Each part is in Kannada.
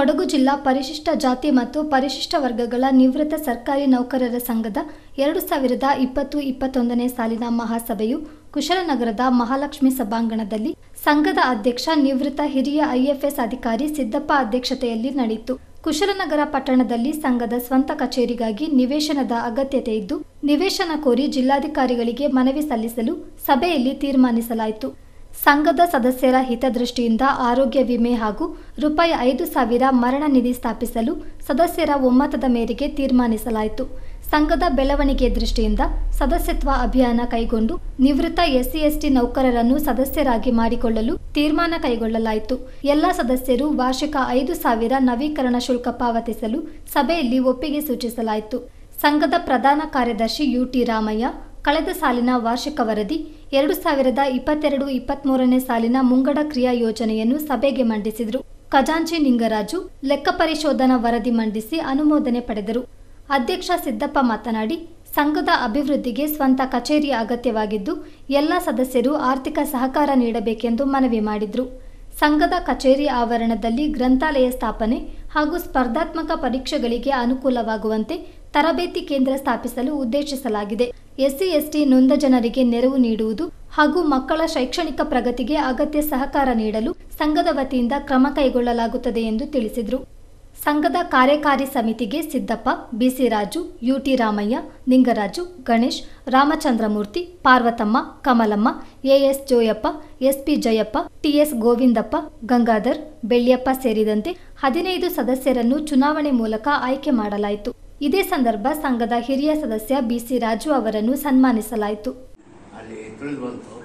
ಕೊಡಗು ಜಿಲ್ಲಾ ಪರಿಶಿಷ್ಟ ಜಾತಿ ಮತ್ತು ಪರಿಶಿಷ್ಟ ವರ್ಗಗಳ ನಿವೃತ್ತ ಸರ್ಕಾರಿ ನೌಕರರ ಸಂಘದ ಎರಡು ಸಾವಿರದ ಇಪ್ಪತ್ತು ಇಪ್ಪತ್ತೊಂದನೇ ಸಾಲಿನ ಮಹಾಸಭೆಯು ಕುಶಲನಗರದ ಮಹಾಲಕ್ಷ್ಮಿ ಸಭಾಂಗಣದಲ್ಲಿ ಸಂಘದ ಅಧ್ಯಕ್ಷ ನಿವೃತ್ತ ಹಿರಿಯ ಐಎಫ್ಎಸ್ ಅಧಿಕಾರಿ ಸಿದ್ದಪ್ಪ ಅಧ್ಯಕ್ಷತೆಯಲ್ಲಿ ನಡೆಯಿತು ಕುಶಲನಗರ ಪಟ್ಟಣದಲ್ಲಿ ಸಂಘದ ಸ್ವಂತ ಕಚೇರಿಗಾಗಿ ನಿವೇಶನದ ಅಗತ್ಯತೆ ಇದ್ದು ನಿವೇಶನ ಕೋರಿ ಜಿಲ್ಲಾಧಿಕಾರಿಗಳಿಗೆ ಮನವಿ ಸಲ್ಲಿಸಲು ಸಭೆಯಲ್ಲಿ ತೀರ್ಮಾನಿಸಲಾಯಿತು ಸಂಘದ ಸದಸ್ಯರ ಹಿತದೃಷ್ಟಿಯಿಂದ ಆರೋಗ್ಯ ವಿಮೆ ಹಾಗೂ ರೂಪಾಯಿ ಐದು ಸಾವಿರ ಮರಣ ನಿಧಿ ಸ್ಥಾಪಿಸಲು ಸದಸ್ಯರ ಒಮ್ಮತದ ಮೇರೆಗೆ ತೀರ್ಮಾನಿಸಲಾಯಿತು ಸಂಘದ ಬೆಳವಣಿಗೆ ದೃಷ್ಟಿಯಿಂದ ಸದಸ್ಯತ್ವ ಅಭಿಯಾನ ಕೈಗೊಂಡು ನಿವೃತ್ತ ಎಸ್ಸಿ ಎಸ್ಟಿ ನೌಕರರನ್ನು ಸದಸ್ಯರಾಗಿ ಮಾಡಿಕೊಳ್ಳಲು ತೀರ್ಮಾನ ಕೈಗೊಳ್ಳಲಾಯಿತು ಎಲ್ಲ ಸದಸ್ಯರು ವಾರ್ಷಿಕ ಐದು ಸಾವಿರ ನವೀಕರಣ ಶುಲ್ಕ ಪಾವತಿಸಲು ಸಭೆಯಲ್ಲಿ ಒಪ್ಪಿಗೆ ಸೂಚಿಸಲಾಯಿತು ಸಂಘದ ಪ್ರಧಾನ ಕಾರ್ಯದರ್ಶಿ ಯುಟಿ ರಾಮಯ್ಯ ಕಳೆದ ಸಾಲಿನ ವಾರ್ಷಿಕ ವರದಿ ಎರಡು ಸಾವಿರದ ಇಪ್ಪತ್ತೆರಡು ಇಪ್ಪತ್ಮೂರನೇ ಸಾಲಿನ ಮುಂಗಡ ಕ್ರಿಯಾ ಯೋಜನೆಯನ್ನು ಸಭೆಗೆ ಮಂಡಿಸಿದರು ಖಜಾಂಚಿ ನಿಂಗರಾಜು ಲೆಕ್ಕ ಪರಿಶೋಧನಾ ವರದಿ ಮಂಡಿಸಿ ಅನುಮೋದನೆ ಪಡೆದರು ಅಧ್ಯಕ್ಷ ಸಿದ್ದಪ್ಪ ಮಾತನಾಡಿ ಸಂಘದ ಅಭಿವೃದ್ಧಿಗೆ ಸ್ವಂತ ಕಚೇರಿ ಅಗತ್ಯವಾಗಿದ್ದು ಎಲ್ಲ ಸದಸ್ಯರು ಆರ್ಥಿಕ ಸಹಕಾರ ನೀಡಬೇಕೆಂದು ಮನವಿ ಮಾಡಿದರು ಸಂಘದ ಕಚೇರಿ ಆವರಣದಲ್ಲಿ ಗ್ರಂಥಾಲಯ ಸ್ಥಾಪನೆ ಹಾಗೂ ಸ್ಪರ್ಧಾತ್ಮಕ ಪರೀಕ್ಷೆಗಳಿಗೆ ಅನುಕೂಲವಾಗುವಂತೆ ತರಬೇತಿ ಕೇಂದ್ರ ಸ್ಥಾಪಿಸಲು ಉದ್ದೇಶಿಸಲಾಗಿದೆ ಎಸ್ಸಿ ಎಸ್ಟಿ ನೊಂದ ಜನರಿಗೆ ನೆರವು ನೀಡುವುದು ಹಾಗೂ ಮಕ್ಕಳ ಶೈಕ್ಷಣಿಕ ಪ್ರಗತಿಗೆ ಅಗತ್ಯ ಸಹಕಾರ ನೀಡಲು ಸಂಘದ ವತಿಯಿಂದ ಕ್ರಮ ಕೈಗೊಳ್ಳಲಾಗುತ್ತದೆ ಎಂದು ತಿಳಿಸಿದರು ಸಂಘದ ಕಾರ್ಯಕಾರಿ ಸಮಿತಿಗೆ Siddappa BC Raju UT Ramaiah Ningaraju Ganesh Ramachandramurthy Parvathamma Kamalamma AS Joyappa SP Jayappa TS Govindappa Gangadhar Belliyappa ಸೇರಿದಂತೆ ಹದಿನೈದು ಸದಸ್ಯರನ್ನು ಚುನಾವಣೆ ಮೂಲಕ ಆಯ್ಕೆ ಮಾಡಲಾಯಿತು ಇದೇ ಸಂದರ್ಭ ಸಂಘದ ಹಿರಿಯ ಸದಸ್ಯ ಬಿಸಿ ರಾಜು ಅವರನ್ನು ಸನ್ಮಾನಿಸಲಾಯಿತು ಅಲ್ಲಿ ತಿಳಿದು ಬಂತು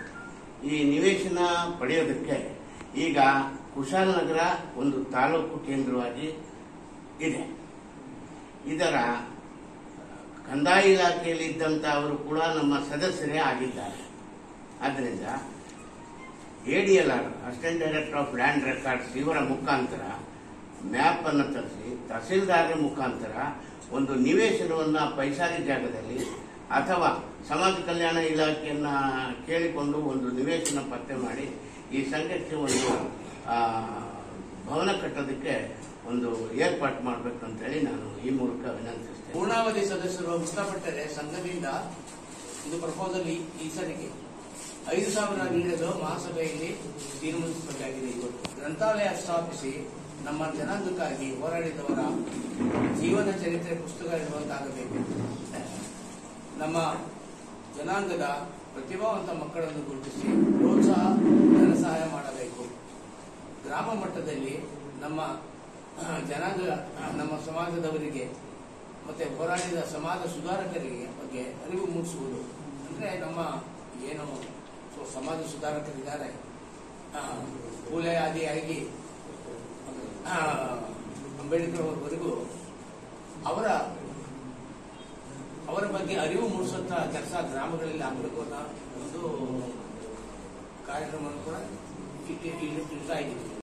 ಈ ನಿವೇಶನ ಪಡೆಯೋದಕ್ಕೆ ಈಗ ಕುಶಾಲನಗರ ಒಂದು ತಾಲೂಕು ಕೇಂದ್ರವಾಗಿ ಇದೆ ಇದರ ಕಂದಾಯ ಇಲಾಖೆಯಲ್ಲಿ ಇದ್ದಂತ ಅವರು ಕೂಡ ನಮ್ಮ ಸದಸ್ಯರೇ ಆಗಿದ್ದಾರೆ ಆದ್ದರಿಂದ ADLR assistant director of land records ಇವರ ಮುಖಾಂತರ ಮ್ಯಾಪ್ ಅನ್ನು ತರಿಸಿ ತಹಸೀಲ್ದಾರರ ಮುಖಾಂತರ ಒಂದು ನಿವೇಶನವನ್ನ ಪೈಸಾರಿ ಜಾಗದಲ್ಲಿ ಅಥವಾ ಸಮಾಜ ಕಲ್ಯಾಣ ಇಲಾಖೆಯನ್ನ ಕೇಳಿಕೊಂಡು ಒಂದು ನಿವೇಶನ ಪತ್ತೆ ಮಾಡಿ ಈ ಸಂಘಕ್ಕೆ ಒಂದು ಆ, ಭವನ ಕಟ್ಟೋದಕ್ಕೆ ಒಂದು ಏರ್ಪಾಟ್ ಮಾಡಬೇಕಂತೇಳಿ ನಾನು ಈ ಮೂಲಕ ವಿನಂತಿಸ್ತೇನೆ ಪೂರ್ಣಾವಧಿ ಸದಸ್ಯರು ಮೃತಪಟ್ಟರೆ ಸಂಘದಿಂದ ಇದು ಪ್ರಪೋಸಲ್ ಈ- ಈ ಸರಿಗೆ ಐದು ಸಾವಿರ ನೀಡಲು ಮಹಾಸಭೆಯಲ್ಲಿ ತೀರ್ಮಾನಿಸಬೇಕಾಗಿದೆ ಇವತ್ತು ಗ್ರಂಥಾಲಯ ಸ್ಥಾಪಿಸಿ ನಮ್ಮ ಜನಾಂಗಕ್ಕಾಗಿ ಹೋರಾಡಿದವರ ಜೀವನ ಚರಿತ್ರೆ ಪುಸ್ತಕ ಇರುವಂತಾಗಬೇಕು ನಮ್ಮ ಜನಾಂಗದ ಪ್ರತಿಭಾವಂತ ಮಕ್ಕಳನ್ನು ಗುರುತಿಸಿ ಪ್ರೋತ್ಸಾಹ ಧನ ಸಹಾಯ ಮಾಡಬೇಕು ಗ್ರಾಮ ಮಟ್ಟದಲ್ಲಿ ನಮ್ಮ ಅಹ್, ಜನಾಂಗ ಅಹ್, ನಮ್ಮ ಸಮಾಜದವರಿಗೆ ಮತ್ತೆ ಹೋರಾಡಿದ ಸಮಾಜ ಸುಧಾರಕರಿಗೆ ಬಗ್ಗೆ ಅರಿವು ಮೂಡಿಸುವುದು ಅಂದ್ರೆ ನಮ್ಮ ಏನು ಸೊ ಸಮಾಜ ಸುಧಾರಕರಿದ್ದಾರೆ ಅಹ್, ಫೂಲೆ ಆದಿಯಾಗಿ ಅಹ್, ಅಂಬೇಡ್ಕರ್ ಅವರವರೆಗೂ ಅವರ ಅವರ ಬಗ್ಗೆ ಅರಿವು ಮೂಡಿಸುವಂತ ಕೆಲಸ ಗ್ರಾಮಗಳಲ್ಲಿ ಆಗಬೇಕು ಅನ್ನೋ ಒಂದು ಕಾರ್ಯಕ್ರಮವನ್ನು ಕೂಡ ಇಟ್ಟು- ಇಟ್ಟು- ಇಡ್ತಾ ಇದ್ದೀವಿ